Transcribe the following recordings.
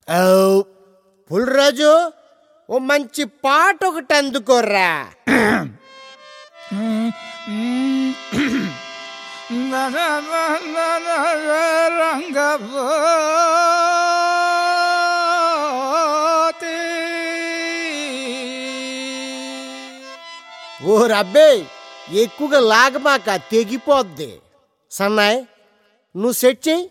ఔ, పుల్రాజు ఓ మంచి పాట ఒకటి అందుకోర్రా ఓ రబ్బే ఎక్కువగా లాగమాక తెగిపోద్ది సన్నాయ్ నువ్వు సెట్ చెయ్యి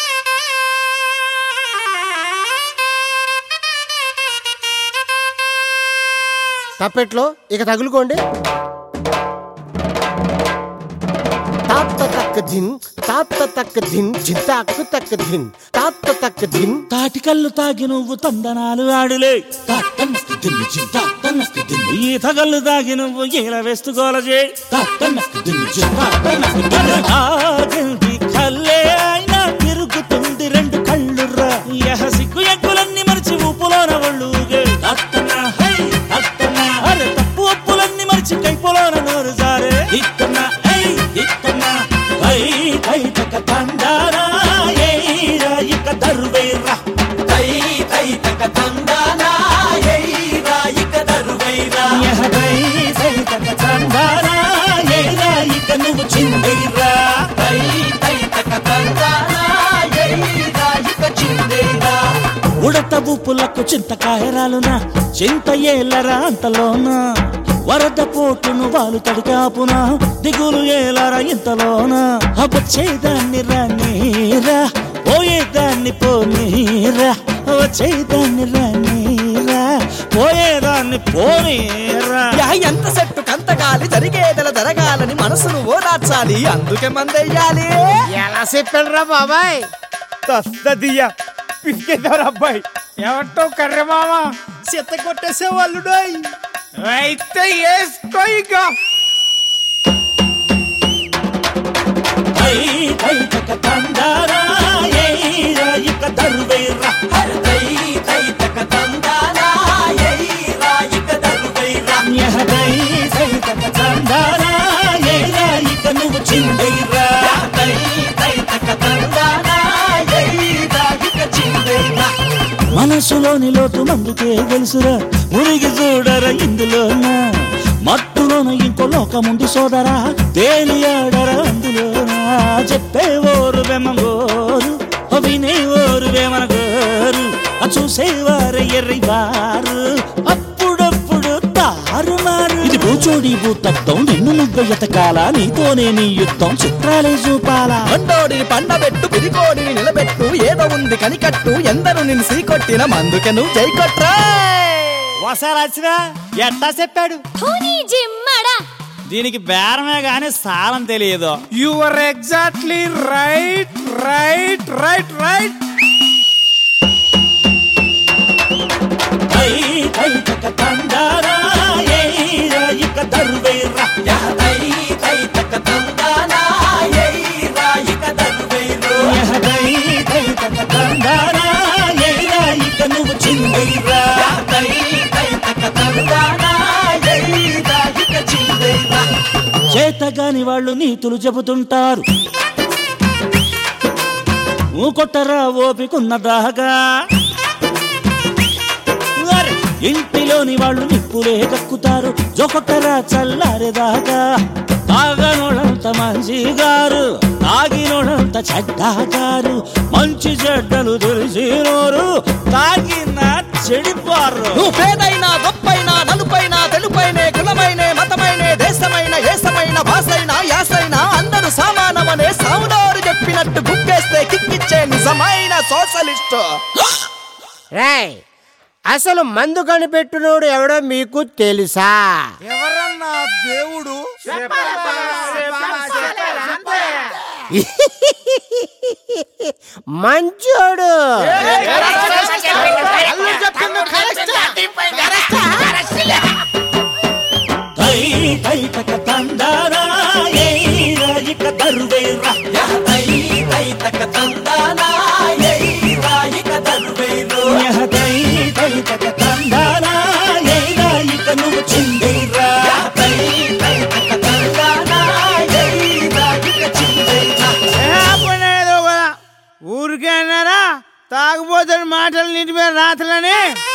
తప్పెట్లో ఇక తగులుకోండి తాత తక్క ధిన్ తాత తక్క ధిన్ జింతాకు తక్క ధిన్ తాత తక్క ధిన్ తాటికల్లు తాగి నువ్వు తందనాలు ఆడులే ఈత కళ్ళు తాగి నువ్వు ఈల వేస్తు గోలజే తాగింది కల్లే అయినా తిరుగుతుంది రెండు కళ్ళుర్రా యహ సిగ్గు ఎక్కులన్నీ మరిచి ఊపులోన ఒళ్ళు ఊగే. అత్తనా, హై, అత్తనా, అరే తప్పు ఒప్పులన్నీ మరిచి కైపులోన నోరు జారే ఇత్తనా, హై, ఇత్తనా, హై, హై, తక తందారా, ఏయ్రా, ఇక దరువేరా యహ దై, దై, తక తందారా, ఏయ్రా, ఇక నువ్వు చిందేరా ఉడత బుప్పులకు చింతకాయరాలునా చింత ఏలరా అంతలోనా వరద పోటును వాళ్ళు తడికాపునా దిగులు ఏలరా ఇంతలోనా వచ్చేదాన్ని రానీరా పోయేదాన్ని పోనీరా వచ్చేదాన్ని రానీరా పోయేదాన్ని పోనీరా యా ఎంత సెట్టు కంత గాలి జరిగేదల జరగాలని మనసును ఓదార్చాలి అందుకే మందెయ్యాలి ఎలా చెప్పాడు రా బాబాయ్ తస్తదియ్యా పిసికేశారు అబ్బాయి ఎవరితో కర్ర మామ చెత్త కొట్టేసే వాళ్ళు డోయ్. అయితే వేసుకో ఇక ఐ ఐ తక తందారా ఏరా ఇక దరువేరా యహ దై దై తక తందారా ఏరా ఇక నువ్వు చిందేరా మనసులోని లోతు మందుకే తెలుసురా మునిగి చూడరా ఇందులోన మత్తులోన ఇంకో లోకముంది సోదరా తేలియాడరా అందులోనా చెప్పే ఓరు వెమ్మగోరు వినే ఓరు వేమనగోరు ఆ చూసేవారు ఎర్రివారు అప్పుడప్పుడు తారుమారు ఇది భూచోడి భూతత్వం నిన్ను నువ్వు ఎతకాల నీతోనే నీ యుద్ధం చిత్రాలే చూపాలా పండోడిని పండబెట్టు పిరికోడిని నిలబెట్టు ఏదో ఉంది కనికట్టు ఎందరు నిన్ను సీకొట్టిన మందుకే నువ్వు జై కొట్రా వసారాచిరా ఎట్టా చెప్పాడు ధోని జిమ్మడా దీనికి బేరమే గాని సాలం తెలియదు you are exactly right right right right ఐ ఐ తక తందారా ఏరా ఇక దరువేరా యహ దై దై తక తందారా ఏరా ఇక నువ్వు చిందేరా చేతగాని వాళ్ళు నీతులు చెబుతుంటారు కొట్టరా ఓపికున్న దాగా అరే, ఇంటిలోని వాళ్ళు నిప్పులే కక్కుతారు జొకొట్టరా చల్లారేదాకా తాగనోడంత మంచి గారు తాగినోడంత చెడ్డాగారు మంచి చెడ్డలు తెలిసినోరు తాగిన చెడిపోరు నువ్వు పేదైనా గొప్పైనా నలుపైనా తెలుపైనే కులమైనే మతమైనే దేశమైన ఏసమైన భాషైనా యాసైనా అందరూ సమానమనే సౌండోరు చెప్పినట్టు గుప్పేస్తే కిక్కిచ్చే నిజమైన సోషలిస్ట్ రాయ్ అసలు మందు కనిపెట్టినోడు ఎవడో మీకు తెలుసా ఎవరన్నా దేవుడు మంచోడు తై తై తక తందారా ఏరా ఇక దరువేరా యహ దై దై తక తందారా ఏరా ఇక నువ్వు చిందేరా ఊరికే అన్నారా తాగుబోతున్న మాటలు నాథులని